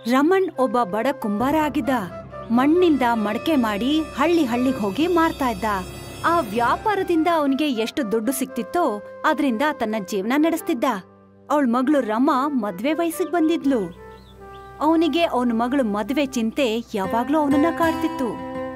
ರಮಣ್ ಒಬ್ಬ ಬಡ ಕುಂಬಾರ ಆಗಿದ್ದ ಮಣ್ಣಿಂದ ಮಡಕೆ ಮಾಡಿ ಹಳ್ಳಿ ಹಳ್ಳಿಗ್ ಹೋಗಿ ಮಾರ್ತಾ ಇದ್ದ ಆ ವ್ಯಾಪಾರದಿಂದ ಅವನಿಗೆ ಎಷ್ಟು ದುಡ್ಡು ಸಿಕ್ತಿತ್ತೋ ಅದರಿಂದ ತನ್ನ ಜೀವನ ನಡೆಸ್ತಿದ್ದ ಅವಳ ಮಗಳು ರಮಾ ಮದ್ವೆ ವಯಸ್ಸಿಗೆ ಬಂದಿದ್ಲು ಅವನಿಗೆ ಅವನ ಮಗಳು ಮದ್ವೆ ಚಿಂತೆ ಯಾವಾಗ್ಲೂ ಅವನನ್ನ ಕಾಡ್ತಿತ್ತು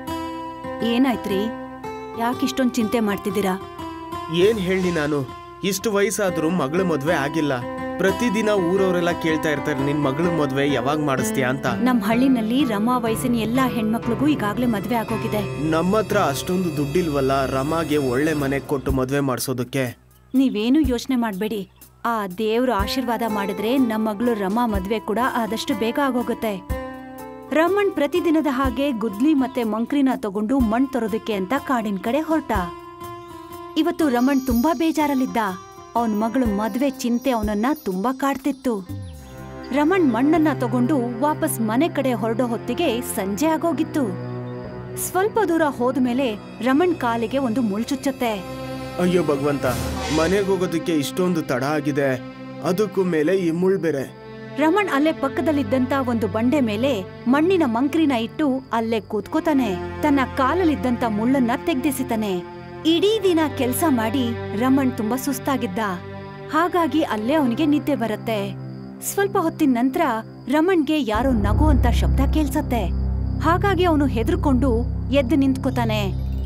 ಏನಾಯ್ತ್ರಿ ಯಾಕಿಷ್ಟೊಂದ್ ಚಿಂತೆ ಮಾಡ್ತಿದ್ದೀರಾ ಏನ್ ಹೇಳಿ ನಾನು ಇಷ್ಟು ವಯಸ್ಸಾದ್ರೂ ಮಗಳ ಮದ್ವೆ ಆಗಿಲ್ಲ ಪ್ರತಿದಿನ ಊರವರೆಲ್ಲ ಕೇಳ್ತಾ ಇರ್ತಾರೆ ನಿನ್ ಮಗಳ ಮದ್ವೆ ಯಾವಾಗ ಮಾಡಿಸ್ತೀಯಾ ಅಂತ ನಮ್ ಹಳ್ಳಿನಲ್ಲಿ ರಮಾ ವಯಸ್ಸಿನ ಎಲ್ಲಾ ಹೆಣ್ಮಕ್ಳಿಗೂ ಈಗಾಗ್ಲೇ ಮದ್ವೆ ಆಗೋಗಿದೆ ನಮ್ಮ ಹತ್ರ ಅಷ್ಟೊಂದು ದುಡ್ಡಿಲ್ವಲ್ಲ ರಮಾಗೆ ಒಳ್ಳೆ ಮನೆ ಕೊಟ್ಟು ಮದ್ವೆ ಮಾಡಿಸೋದಕ್ಕೆ ನೀವೇನು ಯೋಚನೆ ಮಾಡ್ಬೇಡಿ ಆ ದೇವ್ರು ಆಶೀರ್ವಾದ ಮಾಡಿದ್ರೆ ನಮ್ಮ ಮಗಳು ರಮಾ ಮದ್ವೆ ಕೂಡ ಆದಷ್ಟು ಬೇಗ ಆಗೋಗುತ್ತೆ ರಮಣ್ ಪ್ರತಿದಿನದ ಹಾಗೆ ಗುದ್ಲಿ ಮತ್ತೆ ಮಂಕ್ರಿನ ತಗೊಂಡು ಮಣ್ ತರೋದಕ್ಕೆ ಅಂತ ಕಾಡಿನ ಕಡೆ ಹೊರಟ ಇವತ್ತು ರಮಣ್ ತುಂಬಾ ಬೇಜಾರಲ್ಲಿದ್ದ ಅವನ್ ಮಗಳು ಮದ್ವೆ ಚಿಂತೆ ಅವನನ್ನ ತುಂಬಾ ಕಾಡ್ತಿತ್ತು ರಮಣ್ ಮಣ್ಣನ್ನ ತಗೊಂಡು ವಾಪಸ್ ಮನೆ ಕಡೆ ಹೊರಡೋ ಹೊತ್ತಿಗೆ ಸಂಜೆ ಆಗೋಗಿತ್ತು ಸ್ವಲ್ಪ ದೂರ ಹೋದ್ಮೇಲೆ ರಮಣ್ ಕಾಲಿಗೆ ಒಂದು ಮುಳ್ ಚುಚ್ಚತ್ತೆ ಅಯ್ಯೋ ಭಗವಂತ ಮನೆಗೆ ಹೋಗೋದಕ್ಕೆ ಇಷ್ಟೊಂದು ತಡ ಆಗಿದೆ ಅದಕ್ಕೂ ಮೇಲೆ ಈ ಮುಳ್ ಬೇರೆ ರಮಣ್ ಅಲ್ಲೇ ಪಕ್ಕದಲ್ಲಿದ್ದಂತ ಒಂದು ಬಂಡೆ ಮೇಲೆ ಮಣ್ಣಿನ ಮಂಕ್ರಿನ ಇಟ್ಟು ಅಲ್ಲೇ ಕೂತ್ಕೋತಾನೆ ತನ್ನ ಕಾಲಲ್ಲಿದ್ದಂತ ಮುಳ್ಳನ್ನ ತೆಗ್ದಿಸಿತಾನೆ ಇಡೀ ದಿನ ಕೆಲ್ಸ ಮಾಡಿ ರಮಣ್ ತುಂಬಾ ಸುಸ್ತಾಗಿದ್ದ ಹಾಗಾಗಿ ಅಲ್ಲೇ ಅವನಿಗೆ ನಿದ್ದೆ ಬರುತ್ತೆ ಸ್ವಲ್ಪ ಹೊತ್ತಿನ ನಂತರ ರಮಣ್ಗೆ ಯಾರೋ ನಗುವಂತ ಶಬ್ದ ಕೇಳ್ಸತ್ತೆ ಹಾಗಾಗಿ ಅವನು ಹೆದರ್ಕೊಂಡು ಎದ್ದು ನಿಂತ್ಕೋತಾನೆ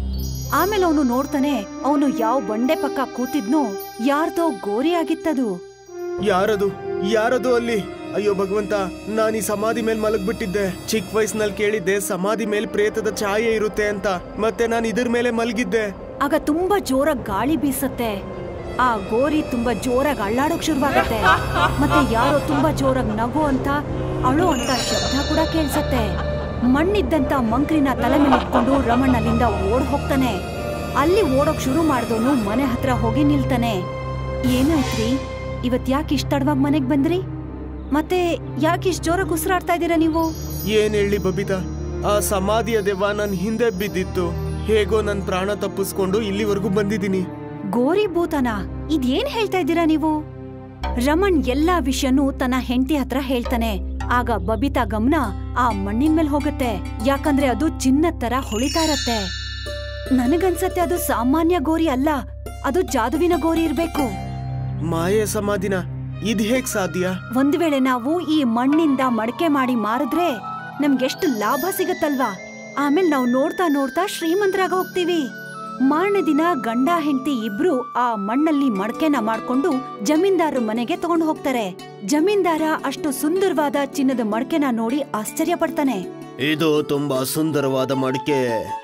ಆಮೇಲೆ ಅವನು ನೋಡ್ತಾನೆ ಅವನು ಯಾವ ಬಂಡೆ ಪಕ್ಕ ಕೂತಿದ್ನೋ ಯಾರ್ದೋ ಗೋರಿ ಆಗಿತ್ತದು ಯಾರದು ಯಾರದು ಅಲ್ಲಿ ಅಯ್ಯೋ ಭಗವಂತ ನಾನು ಈ ಸಮಾಧಿ ಮೇಲೆ ಮಲಗ್ಬಿಟ್ಟಿದ್ದೆ ಚಿಕ್ಕ ವಯಸ್ಸಿನಲ್ಲಿ ಕೇಳಿದ್ದೆ ಸಮಾಧಿ ಮೇಲೆ ಪ್ರೇತದ ಛಾಯೆ ಇರುತ್ತೆ ಅಂತ ಮತ್ತೆ ನಾನು ಇದ್ರ ಮೇಲೆ ಮಲಗಿದ್ದೆ ಆಗ ತುಂಬಾ ಜೋರಾಗಿ ಗಾಳಿ ಬೀಸತ್ತೆ ಆ ಗೋರಿ ತುಂಬಾ ಜೋರಾಗಿ ಅಳ್ಳಾಡೋಕ್ ಶುರುವಾಗತ್ತೆ ಮತ್ತೆ ಯಾರೋ ತುಂಬಾ ಜೋರಾಗಿ ನಗು ಅಂತ ಅಳೋ ಅಂತ ಶಬ್ದ ಕೂಡ ಕೇಳ್ಸತ್ತೆ ಮಣ್ಣಿದ್ದಂತ ಮಂಕ್ರಿನ ತಲೆ ಮೇಲೆ ಇಟ್ಕೊಂಡು ರಮಣ್ ಅಲ್ಲಿಂದ ಓಡ್ ಹೋಗ್ತಾನೆ ಅಲ್ಲಿ ಓಡೋಕ್ ಶುರು ಮಾಡ್ದವನು ಮನೆ ಹತ್ರ ಹೋಗಿ ನಿಲ್ತಾನೆ ಏನಾಯ್ತ್ರಿ ಇವತ್ ಯಾಕೆ ಇಷ್ಟ ತಡವಾಗಿ ಮನೆಗ್ ಬಂದ್ರಿ ಮತ್ತೆ ಯಾಕೆ ಇಷ್ಟ ಜೋರಾಗಿ ಉಸಿರಾಡ್ತಾ ಇದೀರಾ ನೀವು ಏನ್ ಹೇಳಿ ಬಬಿತಾ ಆ ಸಮಾಧಿಯ ದೆವ್ವ ನನ್ ಹಿಂದೆ ಬಿದ್ದಿತ್ತು ಹೇಗೋ ನನ್ ಪ್ರಾಣ ತಪ್ಪಿಸ್ಕೊಂಡು ಇಲ್ಲಿವರೆಗೂ ಬಂದಿದ್ದೀನಿ ಗೋರಿ ಭೂತನ ಇದೇನ್ ಹೇಳ್ತಾ ಇದ್ದೀರಾ ನೀವು ರಮಣ್ ಎಲ್ಲಾ ವಿಷಯನೂ ತನ್ನ ಹೆಂಡತಿ ಹತ್ರ ಹೇಳ್ತಾನೆ ಆಗ ಬಬಿತಾ ಗಮನ ಆ ಮಣ್ಣಿನ ಮೇಲೆ ಹೋಗುತ್ತೆ ಯಾಕಂದ್ರೆ ಅದು ಚಿನ್ನದ ತರ ಹೊಳಿತಾ ಇರತ್ತೆ ನನಗನ್ಸತ್ತೆ ಅದು ಸಾಮಾನ್ಯ ಗೋರಿ ಅಲ್ಲ ಅದು ಜಾದುವಿನ ಗೋರಿ ಇರ್ಬೇಕು ಮಾಯೆ ಸಮಾಧಿನ ಇದ್ ಹೇಗ್ ಸಾಧ್ಯ ಒಂದ್ ವೇಳೆ ನಾವು ಈ ಮಣ್ಣಿಂದ ಮಡಕೆ ಮಾಡಿ ಮಾರಿದ್ರೆ ನಮ್ಗೆಷ್ಟು ಲಾಭ ಸಿಗತ್ತಲ್ವಾ ಆಮೇಲೆ ನಾವು ನೋಡ್ತಾ ನೋಡ್ತಾ ಶ್ರೀಮಂತರಾಗ ಹೋಗ್ತೀವಿ ಮಾರನೇ ದಿನ ಗಂಡ ಹೆಂಡತಿ ಇಬ್ರು ಆ ಮಣ್ಣಲ್ಲಿ ಮಡಕೆನ ಮಾಡ್ಕೊಂಡು ಜಮೀನ್ದಾರ ಮನೆಗೆ ತಗೊಂಡು ಹೋಗ್ತಾರೆ ಜಮೀನ್ದಾರ ಅಷ್ಟು ಸುಂದರವಾದ ಚಿನ್ನದ ಮಡಕೆನ ನೋಡಿ ಆಶ್ಚರ್ಯ ಪಡ್ತಾನೆ ಇದು ತುಂಬಾ ಸುಂದರವಾದ ಮಡಿಕೆ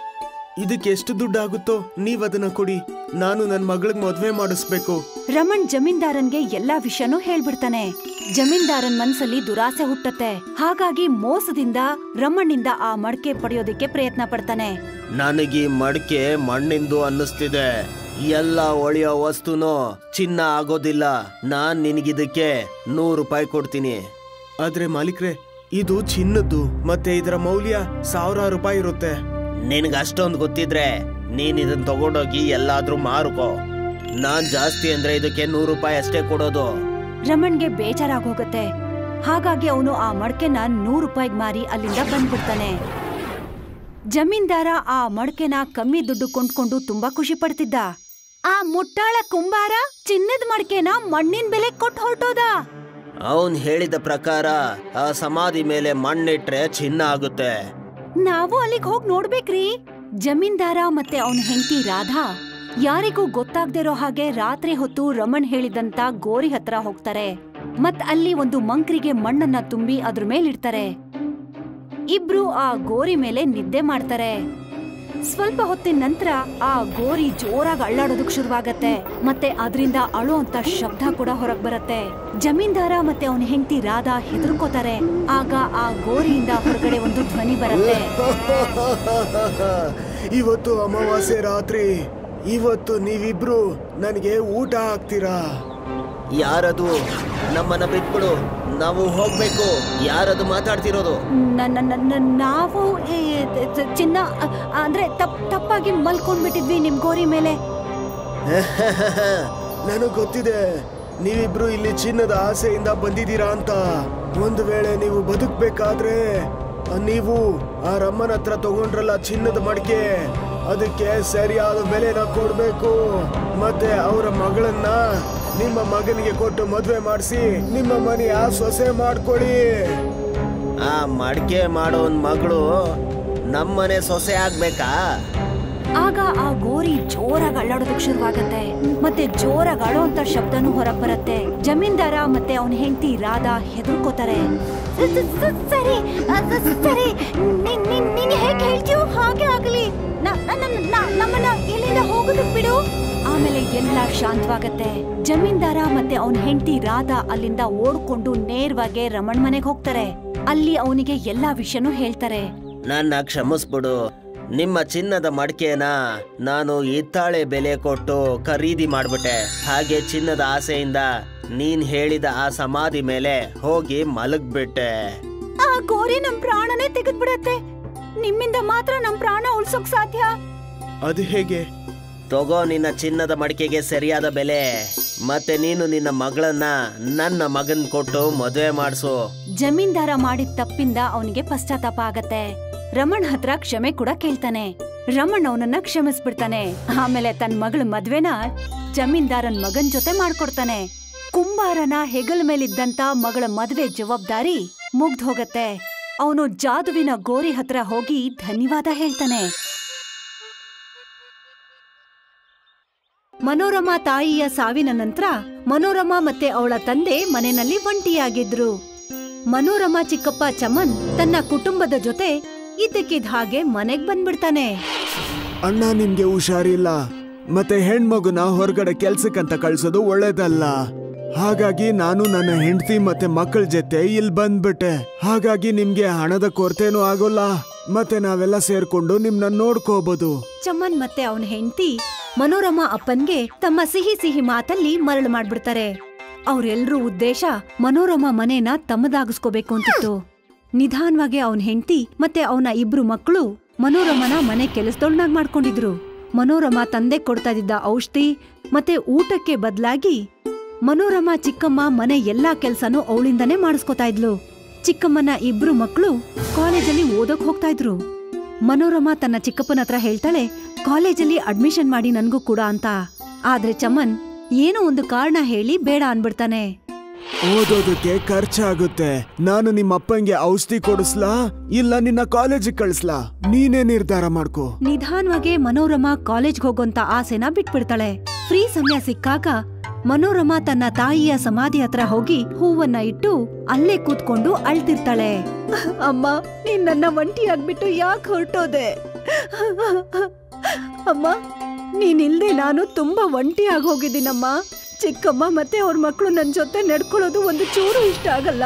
ಇದಕ್ಕೆ ಎಷ್ಟು ದುಡ್ಡಾಗುತ್ತೋ ನೀವ್ ಅದನ್ನ ಕೊಡಿ ನಾನು ನನ್ ಮಗಳಿಗೆ ಮದ್ವೆ ಮಾಡಿಸ್ಬೇಕು ರಮಣ್ ಜಮೀನ್ದಾರನ್ಗೆ ಎಲ್ಲಾ ವಿಷಯನೂ ಹೇಳ್ಬಿಡ್ತಾನೆ ಜಮೀನ್ದಾರನ್ ಮನ್ಸಲ್ಲಿ ದುರಾಸೆ ಹುಟ್ಟತ್ತೆ ಹಾಗಾಗಿ ಮೋಸದಿಂದ ರಮಣ್ಣಿಂದ ಆ ಮಡಕೆ ಪಡೆಯೋದಕ್ಕೆ ಪ್ರಯತ್ನ ಪಡ್ತಾನೆ ನನಗೆ ಮಡಿಕೆ ಮಣ್ಣಿಂದು ಅನ್ನಿಸ್ತಿದೆ ಎಲ್ಲ ಒಳೆಯೋ ವಸ್ತುನು ಚಿನ್ನ ಆಗೋದಿಲ್ಲ ನಾನ್ ನಿನಗಿದಕ್ಕೆ ನೂರು ರೂಪಾಯಿ ಕೊಡ್ತೀನಿ ಆದ್ರೆ ಮಾಲೀಕ್ರೆ ಇದು ಚಿನ್ನದ್ದು ಮತ್ತೆ ಇದರ ಮೌಲ್ಯ ಸಾವಿರಾರು ರೂಪಾಯಿ ಇರುತ್ತೆ ನಿನಗೆ ಅಷ್ಟೊಂದು ಗೊತ್ತಿದ್ರೆ ನೀನ್ ಇದನ್ನ ತಗೊಂಡೋಗಿ ಎಲ್ಲಾದ್ರೂ ಮಾರುಕೋ ನಾನ್ ಜಾಸ್ತಿ ಅಂದ್ರೆ ಇದಕ್ಕೆ ನೂರು ರೂಪಾಯಿ ಅಷ್ಟೇ ಕೊಡೋದು ರಮಣ್ಗೆ ಬೇಜಾರಾಗೋಗತ್ತೆ ಹಾಗಾಗಿ ಅವನು ಆ ಮಡಕೆನ ನೂರು ರೂಪಾಯಿಗ್ ಮಾರಿ ಅಲ್ಲಿಂದ ಬಂದ್ಬಿಡ್ತಾನೆ ಜಮೀನ್ದಾರ ಆ ಮಡಕೆನ ಕಮ್ಮಿ ದುಡ್ಡು ಕೊಂಡ್ಕೊಂಡು ತುಂಬಾ ಖುಷಿ ಪಡ್ತಿದ್ದ ಆ ಮುಟ್ಟಾಳ ಕುಂಬಾರ ಚಿನ್ನದ ಮಡಕೆನ ಮಣ್ಣಿನ ಬೆಲೆ ಕೊಟ್ಟು ಹೊರಟೋದ ಅವನ್ ಹೇಳಿದ ಪ್ರಕಾರ ಆ ಸಮಾಧಿ ಮೇಲೆ ಮಣ್ಣಿಟ್ರೆ ಚಿನ್ನ ಆಗುತ್ತೆ ನಾವು ಅಲ್ಲಿಗ್ ಹೋಗ್ ನೋಡ್ಬೇಕ್ರಿ ಜಮೀನ್ದಾರ ಮತ್ತೆ ಅವನ ಹೆಂಡತಿ ರಾಧಾ ಯಾರಿಗೂ ಗೊತ್ತಾಗ್ದೇ ಇರೋ ಹಾಗೆ ರಾತ್ರಿ ಹೊತ್ತು ರಮಣ್ ಹೇಳಿದಂತ ಗೋರಿ ಹತ್ರ ಹೋಗ್ತಾರೆ ಮತ್ ಅಲ್ಲಿ ಒಂದು ಮಂಕ್ರಿಗೆ ಮಣ್ಣನ್ನ ತುಂಬಿ ಅದ್ರ ಮೇಲಿಡ್ತಾರೆ ಇಬ್ರು ಆ ಗೋರಿ ಮೇಲೆ ನಿದ್ದೆ ಮಾಡ್ತಾರೆ ಸ್ವಲ್ಪ ಹೊತ್ತಿನ ನಂತರ ಆ ಗೋರಿ ಜೋರಾಗಿ ಅಳ್ಳಾಡೋದಕ್ ಶುರುವಾಗತ್ತೆ ಮತ್ತೆ ಅದರಿಂದ ಅಳುವಂತ ಶಬ್ದ ಕೂಡ ಹೊರಗ್ ಬರತ್ತೆ ಜಮೀನ್ದಾರ ಮತ್ತೆ ಅವನ ಹೆಂಡತಿ ರಾಧಾ ಹೆದರ್ಕೋತಾರೆ ಆಗ ಆ ಗೋರಿಯಿಂದ ಹೊರಗಡೆ ಒಂದು ಧ್ವನಿ ಬರತ್ತೆ ಇವತ್ತು ಅಮಾವಾಸ್ಯೆ ರಾತ್ರಿ ಇವತ್ತು ನೀವಿಬ್ರು ನನಗೆ ಊಟ ಹಾಕ್ತೀರಾ ಯಾರದು ನಮ್ಮನ್ನ ಬಿಟ್ಬಿಡು ನಾವು ಹೋಗ್ಬೇಕು ಯಾರದು ಮಾತಾಡ್ತಿರೋದು ನ- ನ- ನ- ನ- ನಾವು ಈ ತ- ಚಿನ್ನ ಅ- ಅಂದ್ರೆ ತಪ್ ತಪ್ಪಾಗಿ ಮಲ್ಕೊಂಡ್ಬಿಟ್ಟಿದ್ವಿ ನಿಮ್ ಗೋರಿ ಮೇಲೆ ನನಗ್ ಗೊತ್ತಿದೆ ನೀವಿಬ್ರು ಇಲ್ಲಿ ಚಿನ್ನದ ಆಸೆಯಿಂದ ಬಂದಿದ್ದೀರಾ ಅಂತ ಒಂದು ವೇಳೆ ನೀವು ಬದುಕ್ಬೇಕಾದ್ರೆ ನೀವು ಆ ರಮ್ಮನ ಹತ್ರ ತಗೊಂಡ್ರಲ್ಲ ಚಿನ್ನದ ಮಡಿಕೆ ಅದಕ್ಕೆ ಸರಿಯಾದ ಬೆಲೆನ ಕೊಡ್ಬೇಕು ಮತ್ತೆ ಅವರ ಮಗಳನ್ನ ನಿಮ್ಮ ಮಗನಿಗೆ ಕೊಟ್ಟು ಮದುವೆ ಮಾಡಿಸಿ ನಿಮ್ಮ ಮನೆಯ ಸೊಸೆ ಮಾಡ್ಕೊಳ್ಳಿ ಆ ಮಡಿಕೆ ಮಾಡೋನ್ ಮಗಳು ನಮ್ಮನೆ ಸೊಸೆ ಆಗ್ಬೇಕಾ ಆಗ ಆ ಗೋರಿ ಜೋರಾಗಿ ಅಳ್ಳಾಡೋದಕ್ ಶುರುವಾಗತ್ತೆ ಮತ್ತೆ ಜೋರಾಗಿ ಅಳೋಂತ ಶಬ್ದನೂ ಹೊರಗ್ ಬರತ್ತೆ ಜಮೀನ್ದಾರ ಮತ್ತೆ ಅವನ ಹೆಂಡತಿ ರಾಧಾ ಹೆದರ್ಕೋತಾರೆ ಸರಿ ಸರಿ ನೀನ್ ಹೇಗೆ ಹೇಳ್ತೀಯೋ ಹಾಗೆ ಆಗಲಿ ನಮ್ಮನ್ನ ಇಲ್ಲಿಂದ ಹೋಗೋದಕ್ ಬಿಡು ಆಮೇಲೆ ಎಲ್ಲ ಶಾಂತವಾಗತ್ತೆ ಜಮೀನ್ದಾರ ಮತ್ತೆ ಅವನ ಹೆಂಡತಿ ರಾಧಾ ಅಲ್ಲಿಂದ ಓಡ್ಕೊಂಡು ನೇರವಾಗಿ ರಮಣ್ ಮನೆಗೆ ಹೋಗ್ತಾರೆ ಅಲ್ಲಿ ಅವನಿಗೆ ಎಲ್ಲಾ ವಿಷಯನೂ ಹೇಳ್ತಾರೆ ನನ್ನ ಕ್ಷಮಿಸ್ಬಿಡು ನಿಮ್ಮ ಚಿನ್ನದ ಮಡಿಕೆನ ನಾನು ಇತ್ತಾಳೆ ಬೆಲೆ ಕೊಟ್ಟು ಖರೀದಿ ಮಾಡ್ಬಿಟ್ಟೆ ಹಾಗೆ ಚಿನ್ನದ ಆಸೆಯಿಂದ ನೀನ್ ಹೇಳಿದ ಆ ಸಮಾಧಿ ಮೇಲೆ ಹೋಗಿ ಮಲಗ್ಬಿಟ್ಟೆ ಆ ಗೋರಿ ನಮ್ ಪ್ರಾಣನೇ ತೆಗೆದ್ಬಿಡತ್ತೆ ನಿಮ್ಮಿಂದ ಮಾತ್ರ ನಮ್ ಪ್ರಾಣ ಉಳ್ಸೋಕ್ ಸಾಧ್ಯ ಅದು ಹೇಗೆ ತಗೋ ನಿನ್ನ ಚಿನ್ನದ ಮಡಿಕೆಗೆ ಸರಿಯಾದ ಬೆಲೆ ಮತ್ತೆ ನೀನು ನಿನ್ನ ಮಗಳನ್ನ ನನ್ನ ಮಗನ್ ಕೊಟ್ಟು ಮದುವೆ ಮಾಡಿಸು ಜಮೀನ್ದಾರ ಮಾಡಿದ ತಪ್ಪಿಂದ ಅವನಿಗೆ ಪಶ್ಚಾತ್ತಾಪ ಆಗತ್ತೆ ರಮಣ್ ಹತ್ರ ಕ್ಷಮೆ ಕೂಡ ಕೇಳ್ತಾನೆ ರಮಣ್ ಅವನನ್ನ ಕ್ಷಮಿಸ್ಬಿಡ್ತಾನೆ ಆಮೇಲೆ ತನ್ನ ಮಗಳ ಮದ್ವೆನ ಜಮೀನ್ದಾರನ್ ಮಗನ್ ಜೊತೆ ಮಾಡ್ಕೊಡ್ತಾನೆ ಕುಂಬಾರನ ಹೆಗಲ ಮೇಲಿದ್ದಂತ ಮಗಳ ಮದ್ವೆ ಜವಾಬ್ದಾರಿ ಮುಗ್ದ್ ಹೋಗತ್ತೆ ಅವನು ಜಾದುವಿನ ಗೋರಿ ಹತ್ರ ಹೋಗಿ ಧನ್ಯವಾದ ಹೇಳ್ತಾನೆ ಮನೋರಮಾ ತಾಯಿಯ ಸಾವಿನ ನಂತರ ಮನೋರಮಾ ಮತ್ತೆ ಅವಳ ತಂದೆ ಮನೆಯಲ್ಲಿ ಒಂಟಿಯಾಗಿದ್ರು ಮನೋರಮಾ ಚಿಕ್ಕಪ್ಪ ಚಮನ್ ತನ್ನ ಕುಟುಂಬದ ಜೊತೆ ಇದ್ದಕ್ಕಿದ್ದ ಹಾಗೆ ಮನೆಗ್ ಬಂದ್ಬಿಡ್ತಾನೆ ಅಣ್ಣ ನಿಮ್ಗೆ ಹುಷಾರಿಲ್ಲ ಮತ್ತೆ ಹೆಣ್ಮಗುನ ಹೊರಗಡೆ ಕೆಲ್ಸಕ್ಕಂತ ಕಳ್ಸೋದು ಒಳ್ಳೇದಲ್ಲ ಹಾಗಾಗಿ ನಾನು ನನ್ನ ಹೆಂಡತಿ ಮತ್ತೆ ಮಕ್ಕಳ ಜೊತೆ ಇಲ್ಲಿ ಬಂದ್ಬಿಟ್ಟೆ ಹಾಗಾಗಿ ನಿಮ್ಗೆ ಹಣದ ಕೊರತೆನೂ ಆಗೋಲ್ಲ ಮತ್ತೆ ನಾವೆಲ್ಲ ಸೇರ್ಕೊಂಡು ನಿಮ್ನ ನೋಡ್ಕೋಬಹುದು ಚಮನ್ ಮತ್ತೆ ಅವನ ಹೆಂಡತಿ ಮನೋರಮಾ ಅಪ್ಪನ್ಗೆ ತಮ್ಮ ಸಿಹಿ ಸಿಹಿ ಮಾತಲ್ಲಿ ಮರಳು ಮಾಡ್ಬಿಡ್ತಾರೆ ಅವ್ರೆಲ್ರೂ ಉದ್ದೇಶ ಮನೋರಮಾ ಮನೇನ ತಮ್ಮದಾಗಿಸ್ಕೋಬೇಕು ಅಂತಿತ್ತು ನಿಧಾನವಾಗಿ ಅವನ ಹೆಂಡತಿ ಮತ್ತೆ ಅವನ ಇಬ್ರು ಮಕ್ಕಳು ಮನೋರಮನ ಮನೆ ಕೆಲಸದೊಳನಾಗ್ ಮಾಡ್ಕೊಂಡಿದ್ರು ಮನೋರಮಾ ತಂದೆ ಕೊಡ್ತಾ ಇದ್ದ ಔಷಧಿ ಮತ್ತೆ ಊಟಕ್ಕೆ ಬದಲಾಗಿ ಮನೋರಮಾ ಚಿಕ್ಕಮ್ಮ ಮನೆ ಎಲ್ಲಾ ಕೆಲ್ಸನೂ ಅವಳಿಂದನೇ ಮಾಡಿಸ್ಕೊತಾ ಇದ್ಲು ಚಿಕ್ಕಮ್ಮನ ಇಬ್ರು ಮಕ್ಕಳು ಕಾಲೇಜಲ್ಲಿ ಓದೋಕ್ ಹೋಗ್ತಾ ಇದ್ರು ಮನೋರಮಾ ತನ್ನ ಚಿಕ್ಕಪ್ಪನ ಹತ್ರ ಹೇಳ್ತಾಳೆ ಕಾಲೇಜಲ್ಲಿ ಅಡ್ಮಿಷನ್ ಮಾಡಿ ನನ್ಗೂ ಕೂಡ ಅಂತ ಆದ್ರೆ ಚಮನ್ ಏನೋ ಒಂದು ಕಾರಣ ಹೇಳಿ ಬೇಡ ಅನ್ಬಿಡ್ತಾನೆ ಓದೋದಕ್ಕೆ ಖರ್ಚಾಗುತ್ತೆ ನಾನು ನಿಮ್ಮ ಅಪ್ಪಂಗೆ ಔಷಧಿ ಕೊಡಿಸ್ಲಾ ಇಲ್ಲ ನಿನ್ನ ಕಾಲೇಜಿಗೆ ಕಳಿಸ್ಲಾ ನೀನೇ ನಿರ್ಧಾರ ಮಾಡ್ಕೋ ನಿಧಾನವಾಗಿ ಮನೋರಮಾ ಕಾಲೇಜ್ಗೆ ಹೋಗೋಂತ ಆಸೆನ ಬಿಟ್ಬಿಡ್ತಾಳೆ ಫ್ರೀ ಸಮಯ ಸಿಕ್ಕಾಗ ಮನೋರಮಾ ತನ್ನ ತಾಯಿಯ ಸಮಾಧಿ ಹತ್ರ ಹೋಗಿ ಹೂವನ್ನ ಇಟ್ಟು ಅಲ್ಲೇ ಕೂತ್ಕೊಂಡು ಅಳ್ತಿರ್ತಾಳೆ ಅಮ್ಮ ನೀನ್ ನನ್ನ ಒಂಟಿ ಆಗ್ಬಿಟ್ಟು ಯಾಕೆ ಹೊರಟೋದೆ ಅಮ್ಮ ನೀನಿಲ್ದೆ ನಾನು ತುಂಬಾ ಒಂಟಿ ಆಗಿ ಹೋಗಿದ್ದೀನಮ್ಮ ಚಿಕ್ಕಮ್ಮ ಮತ್ತೆ ಅವ್ರ ಮಕ್ಕಳು ನನ್ ಜೊತೆ ನಡ್ಕೊಳ್ಳೋದು ಒಂದು ಚೂರು ಇಷ್ಟ ಆಗಲ್ಲ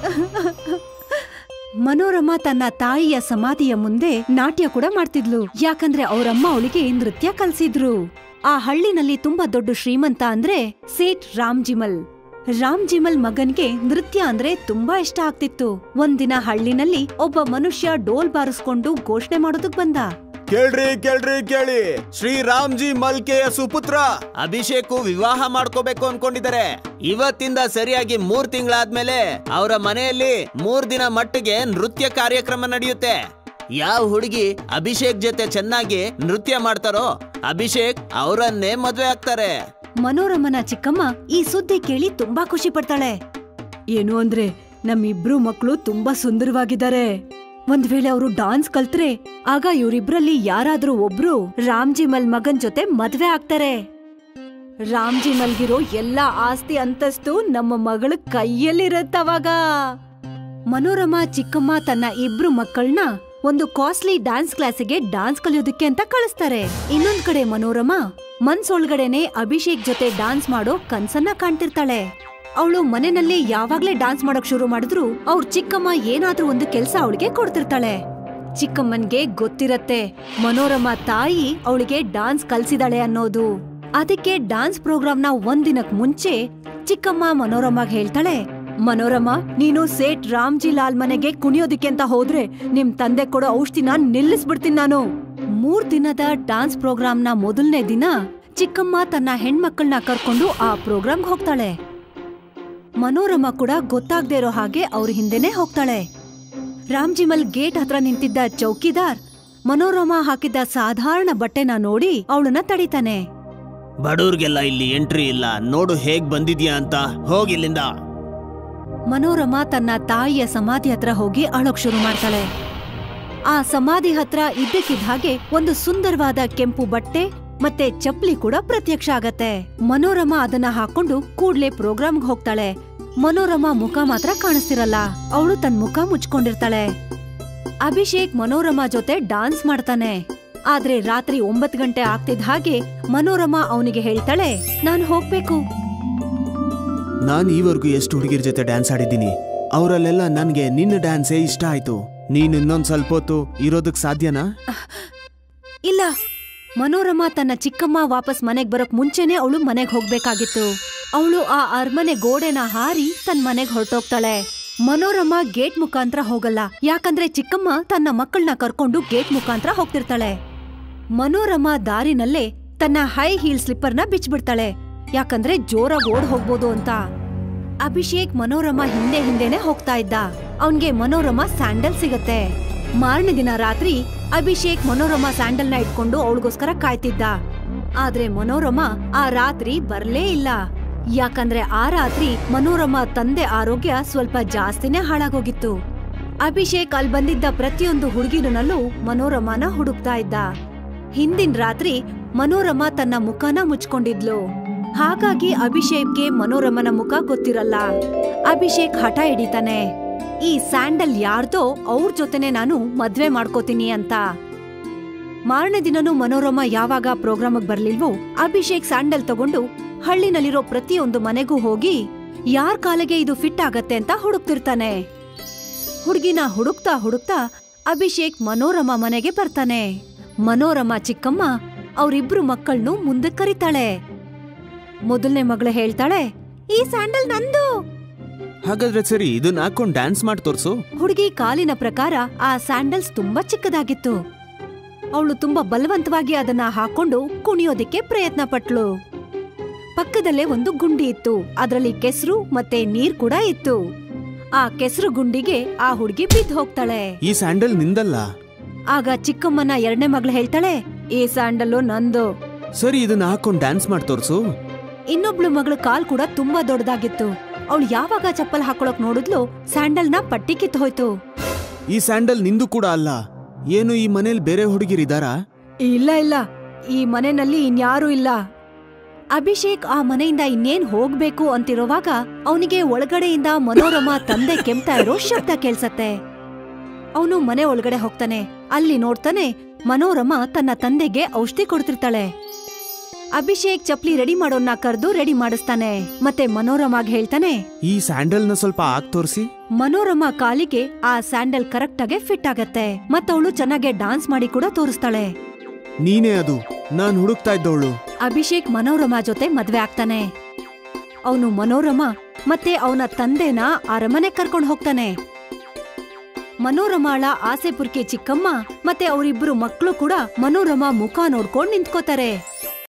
ಮನೋರಮಾ ತನ್ನ ತಾಯಿಯ ಸಮಾಧಿಯ ಮುಂದೆ ನಾಟ್ಯ ಕೂಡ ಮಾಡ್ತಿದ್ಲು ಯಾಕಂದ್ರೆ ಅವರಮ್ಮ ಅವಳಿಗೆ ನೃತ್ಯ ಕಲ್ಸಿದ್ರು ಆ ಹಳ್ಳಿನಲ್ಲಿ ತುಂಬಾ ದೊಡ್ಡ ಶ್ರೀಮಂತ ಅಂದ್ರೆ ಸೇಠ್ ರಾಮ್ಜಿಮಲ್ ರಾಮ್ಜಿಮಲ್ ಮಗನ್ಗೆ ನೃತ್ಯ ಅಂದ್ರೆ ತುಂಬಾ ಇಷ್ಟ ಆಗ್ತಿತ್ತು ಒಂದಿನ ಹಳ್ಳಿನಲ್ಲಿ ಒಬ್ಬ ಮನುಷ್ಯ ಡೋಲ್ ಬಾರಿಸ್ಕೊಂಡು ಘೋಷಣೆ ಮಾಡೋದಕ್ ಬಂದ ಕೇಳ್ರಿ ಕೇಳ್ರಿ ಕೇಳಿ ಶ್ರೀರಾಮ್ಜಿ ಮಲ್ಕೆಯ ಸುಪುತ್ರ ಅಭಿಷೇಕ್ ವಿವಾಹ ಮಾಡ್ಕೋಬೇಕು ಅನ್ಕೊಂಡಿದ್ದಾರೆ ಇವತ್ತಿಂದ ಸರಿಯಾಗಿ ಮೂರ್ ತಿಂಗಳಾದ್ಮೇಲೆ ಅವರ ಮನೆಯಲ್ಲಿ ಮೂರ್ ದಿನ ಮಟ್ಟಿಗೆ ನೃತ್ಯ ಕಾರ್ಯಕ್ರಮ ನಡೆಯುತ್ತೆ ಯಾವ ಹುಡುಗಿ ಅಭಿಷೇಕ್ ಜೊತೆ ಚೆನ್ನಾಗಿ ನೃತ್ಯ ಮಾಡ್ತಾರೋ ಅಭಿಷೇಕ್ ಅವರನ್ನೇ ಮದ್ವೆ ಆಗ್ತಾರೆ ಮನೋರಮನ ಚಿಕ್ಕಮ್ಮ ಈ ಸುದ್ದಿ ಕೇಳಿ ತುಂಬಾ ಖುಷಿ ಪಡ್ತಾಳೆ ಏನು ಅಂದ್ರೆ ನಮ್ಮಿಬ್ರು ಮಕ್ಕಳು ತುಂಬಾ ಸುಂದರವಾಗಿದ್ದಾರೆ ಒಂದ್ ವೇಳೆ ಅವರು ಡಾನ್ಸ್ ಕಲ್ತ್ರೆ ಆಗ ಇವರಿಬ್ರಲ್ಲಿ ಯಾರಾದ್ರೂ ಒಬ್ರು ರಾಮ್ಜಿಮಲ್ ಮಗನ್ ಜೊತೆ ಮದ್ವೆ ಆಗ್ತಾರೆ ರಾಮ್ಜಿಮಲ್ಗಿರೋ ಎಲ್ಲಾ ಆಸ್ತಿ ಅಂತಸ್ತು ನಮ್ಮ ಮಗಳ ಕೈಯಲ್ಲಿರತ್ತವಾಗ ಮನೋರಮಾ ಚಿಕ್ಕಮ್ಮ ತನ್ನ ಇಬ್ರು ಮಕ್ಕಳನ್ನ ಒಂದು ಕಾಸ್ಟ್ಲಿ ಡ್ಯಾನ್ಸ್ ಕ್ಲಾಸಿಗೆ ಡ್ಯಾನ್ಸ್ ಕಲಿಯೋದಕ್ಕೆ ಅಂತ ಕಳಿಸ್ತಾರೆ ಇನ್ನೊಂದ್ ಕಡೆ ಮನೋರಮಾ ಮನ್ಸೊಳಗಡೆನೆ ಅಭಿಷೇಕ್ ಜೊತೆ ಡ್ಯಾನ್ಸ್ ಮಾಡೋ ಕನ್ಸನ್ನ ಕಾಣ್ತಿರ್ತಾಳೆ ಅವಳು ಮನೆನಲ್ಲೇ ಯಾವಾಗ್ಲೇ ಡ್ಯಾನ್ಸ್ ಮಾಡಕ್ ಶುರು ಮಾಡಿದ್ರು ಅವ್ರ ಚಿಕ್ಕಮ್ಮ ಏನಾದ್ರೂ ಒಂದು ಕೆಲ್ಸ ಅವಳಿಗೆ ಕೊಡ್ತಿರ್ತಾಳೆ ಚಿಕ್ಕಮ್ಮನ್ಗೆ ಗೊತ್ತಿರತ್ತೆ ಮನೋರಮಾ ತಾಯಿ ಅವಳಿಗೆ ಡ್ಯಾನ್ಸ್ ಕಲ್ಸಿದಾಳೆ ಅನ್ನೋದು ಅದಕ್ಕೆ ಡ್ಯಾನ್ಸ್ ಪ್ರೋಗ್ರಾಮ್ನ ಒಂದಿನಕ್ ಮುಂಚೆ ಚಿಕ್ಕಮ್ಮ ಮನೋರಮಾಗ್ ಹೇಳ್ತಾಳೆ ಮನೋರಮ ನೀನು ಸೇಠ್ ರಾಮ್ಜಿ ಲಾಲ್ ಮನೆಗೆ ಕುಣಿಯೋದಕ್ಕೆ ಅಂತ ಹೋದ್ರೆ ನಿಮ್ ತಂದೆ ಕೊಡೋ ಔಷಧಿನ ನಿಲ್ಲಿಸ್ಬಿಡ್ತೀನಿ ನಾನು ಮೂರ್ ದಿನದ ಡ್ಯಾನ್ಸ್ ಪ್ರೋಗ್ರಾಮ್ನ ಮೊದಲನೇ ದಿನ ಚಿಕ್ಕಮ್ಮ ತನ್ನ ಹೆಣ್ಮಕ್ಳನ್ನ ಕರ್ಕೊಂಡು ಆ ಪ್ರೋಗ್ರಾಮ್ಗೆ ಹೋಗ್ತಾಳೆ ಮನೋರಮ ಕೂಡ ಗೊತ್ತಾಗ್ದೇ ಇರೋ ಹಾಗೆ ಅವ್ರ ಹಿಂದೆನೆ ಹೋಗ್ತಾಳೆ ರಾಮ್ಜಿಮಲ್ ಗೇಟ್ ಹತ್ರ ನಿಂತಿದ್ದ ಚೌಕಿದಾರ್ ಮನೋರಮ ಹಾಕಿದ್ದ ಸಾಧಾರಣ ಬಟ್ಟೆನ ನೋಡಿ ಅವಳನ್ನ ತಡಿತಾನೆ ಬಡವ್ರಿಗೆಲ್ಲ ಇಲ್ಲಿ ಎಂಟ್ರಿ ಇಲ್ಲ ನೋಡು ಹೇಗ್ ಬಂದಿದ್ಯಾ ಅಂತ ಹೋಗಿಲ್ಲಿಂದ ಮನೋರಮ ತನ್ನ ತಾಯಿಯ ಸಮಾಧಿ ಹತ್ರ ಹೋಗಿ ಅಳೋಕ್ ಶುರು ಮಾಡ್ತಾಳೆ ಆ ಸಮಾಧಿ ಹತ್ರ ಇದ್ದಕ್ಕಿದ್ದ ಹಾಗೆ ಒಂದು ಸುಂದರವಾದ ಕೆಂಪು ಬಟ್ಟೆ ಮತ್ತೆ ಚಪ್ಲಿ ಕೂಡ ಪ್ರತ್ಯಕ್ಷ ಆಗತ್ತೆ ಮನೋರಮ ಅದನ್ನ ಹಾಕೊಂಡು ಕೂಡ್ಲೆ ಪ್ರೋಗ್ರಾಮ್ಗೆ ಹೋಗ್ತಾಳೆ ಮನೋರಮ ಮುಖ ಮಾತ್ರ ಕಾಣಿಸ್ತಿರಲ್ಲ ಅವಳು ತನ್ನ ಮುಖ ಮುಚ್ಕೊಂಡಿರ್ತಾಳೆ ಅಭಿಷೇಕ್ ಮನೋರಮ ಜೊತೆ ಡಾನ್ಸ್ ಮಾಡ್ತಾನೆ ಆದ್ರೆ ರಾತ್ರಿ ಒಂಬತ್ ಗಂಟೆ ಆಗ್ತಿದ್ದ ಹಾಗೆ ಮನೋರಮ ಅವನಿಗೆ ಹೇಳ್ತಾಳೆ ನಾನ್ ಹೋಗ್ಬೇಕು ನಾನು ಈವರೆಗೂ ಎಷ್ಟು ಹುಡುಗಿರ ಜೊತೆ ಡ್ಯಾನ್ಸ್ ಆಡಿದ್ದೀನಿ ಅವರಲ್ಲೆಲ್ಲ ನನ್ಗೆ ನಿನ್ನ ಡ್ಯಾನ್ಸೇ ಇಷ್ಟ ಆಯ್ತು ನೀನ್ ಇನ್ನೊಂದ್ ಸ್ವಲ್ಪ ಹೊತ್ತು ಇರೋದಕ್ ಸಾಧ್ಯನಾ ಇಲ್ಲ ಮನೋರಮ ತನ್ನ ಚಿಕ್ಕಮ್ಮ ವಾಪಸ್ ಮನೆಗ್ ಬರೋಕ್ ಮುಂಚೆನೆ ಅವಳು ಮನೆಗ್ ಹೋಗ್ಬೇಕಾಗಿತ್ತು ಅವಳು ಆ ಅರಮನೆ ಗೋಡೆನ ಹಾರಿ ತನ್ನ ಮನೆಗ್ ಹೊರಟೋಗ್ತಾಳೆ ಮನೋರಮ ಗೇಟ್ ಮುಖಾಂತರ ಹೋಗಲ್ಲ ಯಾಕಂದ್ರೆ ಚಿಕ್ಕಮ್ಮ ತನ್ನ ಮಕ್ಕಳನ್ನ ಕರ್ಕೊಂಡು ಗೇಟ್ ಮುಖಾಂತರ ಹೋಗ್ತಿರ್ತಾಳೆ ಮನೋರಮ ದಾರಿನಲ್ಲೇ ತನ್ನ ಹೈ ಹೀಲ್ ಸ್ಲಿಪ್ಪರ್ನ ಬಿಚ್ಬಿಡ್ತಾಳೆ ಯಾಕಂದ್ರೆ ಜೋರಾಗಿ ಓಡ್ ಹೋಗ್ಬೋದು ಅಂತ ಅಭಿಷೇಕ್ ಮನೋರಮ ಹಿಂದೆ ಹಿಂದೆನೆ ಹೋಗ್ತಾ ಇದ್ದ ಅವನ್ಗೆ ಮನೋರಮ ಸ್ಯಾಂಡಲ್ ಸಿಗತ್ತೆ ಮಾರನೇ ದಿನ ರಾತ್ರಿ ಅಭಿಷೇಕ್ ಮನೋರಮ ಸ್ಯಾಂಡಲ್ನ ಇಟ್ಕೊಂಡು ಅವಳಿಗೋಸ್ಕರ ಕಾಯ್ತಿದ್ದ ಆದ್ರೆ ಮನೋರಮ ಆ ರಾತ್ರಿ ಬರ್ಲೇ ಇಲ್ಲ ಯಾಕಂದ್ರೆ ಆ ರಾತ್ರಿ ಮನೋರಮ ತಂದೆ ಆರೋಗ್ಯ ಸ್ವಲ್ಪ ಜಾಸ್ತಿನೇ ಹಾಳಾಗೋಗಿತ್ತು ಅಭಿಷೇಕ್ ಅಲ್ಲಿ ಬಂದಿದ್ದ ಪ್ರತಿಯೊಂದು ಹುಡುಗಿನಲ್ಲೂ ಮನೋರಮನ ಹುಡುಕ್ತಾ ಇದ್ದ ಹಿಂದಿನ ರಾತ್ರಿ ಮನೋರಮ ತನ್ನ ಮುಖನ ಮುಚ್ಕೊಂಡಿದ್ಲು ಹಾಗಾಗಿ ಅಭಿಷೇಕ್ಗೆ ಮನೋರಮನ ಮುಖ ಗೊತ್ತಿರಲ್ಲ ಅಭಿಷೇಕ್ ಹಠ ಹಿಡಿತಾನೆ ಈ ಸ್ಯಾಂಡಲ್ ಯಾರ್ದೋ ಅವ್ರ ಜೊತೆನೆ ನಾನು ಮದ್ವೆ ಮಾಡ್ಕೋತೀನಿ ಅಂತ ಮಾರನೇ ದಿನನೂ ಮನೋರಮ ಯಾವಾಗ ಪ್ರೋಗ್ರಾಮ್ಗ್ ಬರ್ಲಿಲ್ವೋ ಅಭಿಷೇಕ್ ಸ್ಯಾಂಡಲ್ ತಗೊಂಡು ಹಳ್ಳಿನಲ್ಲಿರೋ ಪ್ರತಿಯೊಂದು ಮನೆಗೂ ಹೋಗಿ ಯಾರ್ ಕಾಲಿಗೆ ಇದು ಫಿಟ್ ಆಗತ್ತೆ ಅಂತ ಹುಡುಕ್ತಿರ್ತಾನೆ ಹುಡ್ಗಿನ ಹುಡುಕ್ತಾ ಹುಡುಕ್ತಾ ಅಭಿಷೇಕ್ ಮನೋರಮ ಮನೆಗೆ ಬರ್ತಾನೆ ಮನೋರಮ ಚಿಕ್ಕಮ್ಮ ಅವ್ರಿಬ್ರು ಮಕ್ಕಳ್ನು ಮುಂದೆ ಕರಿತಾಳೆ ಮೊದಲನೇ ಮಗಳು ಹೇಳ್ತಾಳೆ ಈ ಸ್ಯಾಂಡಲ್ ನಂದು ಹಾಗಾದ್ರೆ ಸರಿ ಇದನ್ನ ಹಾಕೊಂಡ್ ಡ್ಯಾನ್ಸ್ ಮಾಡಿ ತೋರ್ಸು ಹುಡುಗಿ ಕಾಲಿನ ಪ್ರಕಾರ ಆ ಸ್ಯಾಂಡಲ್ಸ್ ತುಂಬಾ ಚಿಕ್ಕದಾಗಿತ್ತು ಅವಳು ತುಂಬಾ ಬಲವಂತವಾಗಿ ಅದನ್ನ ಹಾಕೊಂಡು ಕುಣಿಯೋದಿಕ್ಕೆ ಪ್ರಯತ್ನ ಪಟ್ಲು ಪಕ್ಕದಲ್ಲೇ ಒಂದು ಗುಂಡಿ ಇತ್ತು ಅದರಲ್ಲಿ ಕೆಸರು ಮತ್ತೆ ನೀರ್ ಕೂಡ ಇತ್ತು ಆ ಕೆಸರು ಗುಂಡಿಗೆ ಆ ಹುಡುಗಿ ಬಿದ್ದು ಹೋಗ್ತಾಳೆ ಈ ಸ್ಯಾಂಡಲ್ ನಿಂದಲ್ಲ ಆಗ ಚಿಕ್ಕಮ್ಮನ ಎರಡನೇ ಮಗಳು ಹೇಳ್ತಾಳೆ ಈ ಸ್ಯಾಂಡಲ್ಲು ನಂದು ಸರಿ ಇದನ್ನ ಹಾಕೊಂಡ್ ಡ್ಯಾನ್ಸ್ ಮಾಡಿ ತೋರ್ಸು ಇನ್ನೊಬ್ಳು ಮಗಳ ಕಾಲ್ ಕೂಡ ತುಂಬಾ ದೊಡ್ಡದಾಗಿತ್ತು ಅವಳು ಯಾವಾಗ ಚಪ್ಪಲ್ ಹಾಕೊಳಕ್ ನೋಡಿದ್ಲು ಸ್ಯಾಂಡಲ್ನ ಪಟ್ಟಿ ಕಿತ್ತು ಹೋಯ್ತು ಈ ಸ್ಯಾಂಡಲ್ ನಿಂದು ಕೂಡ ಅಲ್ಲ ಏನು ಈ ಮನೇಲಿ ಬೇರೆ ಹುಡುಗಿರಿದಾರಾ ಇಲ್ಲ ಇಲ್ಲ ಈ ಮನೆಯಲ್ಲಿ ಇನ್ಯಾರೂ ಇಲ್ಲ ಅಭಿಷೇಕ್ ಆ ಮನೆಯಿಂದ ಇನ್ನೇನ್ ಹೋಗ್ಬೇಕು ಅಂತಿರುವಾಗ ಅವನಿಗೆ ಒಳಗಡೆಯಿಂದ ಮನೋರಮ ತಂದೆ ಕೆಮ್ತಾ ಇರೋ ಶಬ್ದ ಕೇಳ್ಸತ್ತೆ ಅವನು ಮನೆ ಒಳಗಡೆ ಹೋಗ್ತಾನೆ ಅಲ್ಲಿ ನೋಡ್ತಾನೆ ಮನೋರಮ ತನ್ನ ತಂದೆಗೆ ಔಷಧಿ ಕೊಡ್ತಿರ್ತಾಳೆ ಅಭಿಷೇಕ್ ಚಪ್ಲಿ ರೆಡಿ ಮಾಡೋನ್ನ ಕರೆದು ರೆಡಿ ಮಾಡಿಸ್ತಾನೆ ಮತ್ತೆ ಮನೋರಮಾಗ್ ಹೇಳ್ತಾನೆ ಈ ಸ್ಯಾಂಡಲ್ನ ಸ್ವಲ್ಪ ಹಾಕ್ ತೋರ್ಸಿ ಮನೋರಮ ಕಾಲಿಗೆ ಆ ಸ್ಯಾಂಡಲ್ ಕರೆಕ್ಟ್ ಆಗಿ ಫಿಟ್ ಆಗತ್ತೆ ಮತ್ತವಳು ಚೆನ್ನಾಗೆ ಡಾನ್ಸ್ ಮಾಡಿ ಕೂಡ ತೋರಿಸ್ತಾಳೆ ನೀನೇ ಅದು ನಾನ್ ಹುಡುಕ್ತಾ ಇದ್ದವಳು ಅಭಿಷೇಕ್ ಮನೋರಮ ಜೊತೆ ಮದ್ವೆ ಆಗ್ತಾನೆ ಅವನು ಮನೋರಮ ಮತ್ತೆ ಅವನ ತಂದೆನ ಅರಮನೆ ಕರ್ಕೊಂಡು ಹೋಗ್ತಾನೆ ಮನೋರಮಾಳ ಆಸೆ ಪುರ್ಕೆ ಚಿಕ್ಕಮ್ಮ ಮತ್ತೆ ಅವರಿಬ್ರು ಮಕ್ಕಳು ಕೂಡ ಮನೋರಮ ಮುಖ ನೋಡ್ಕೊಂಡ್ ನಿಂತ್ಕೋತಾರೆ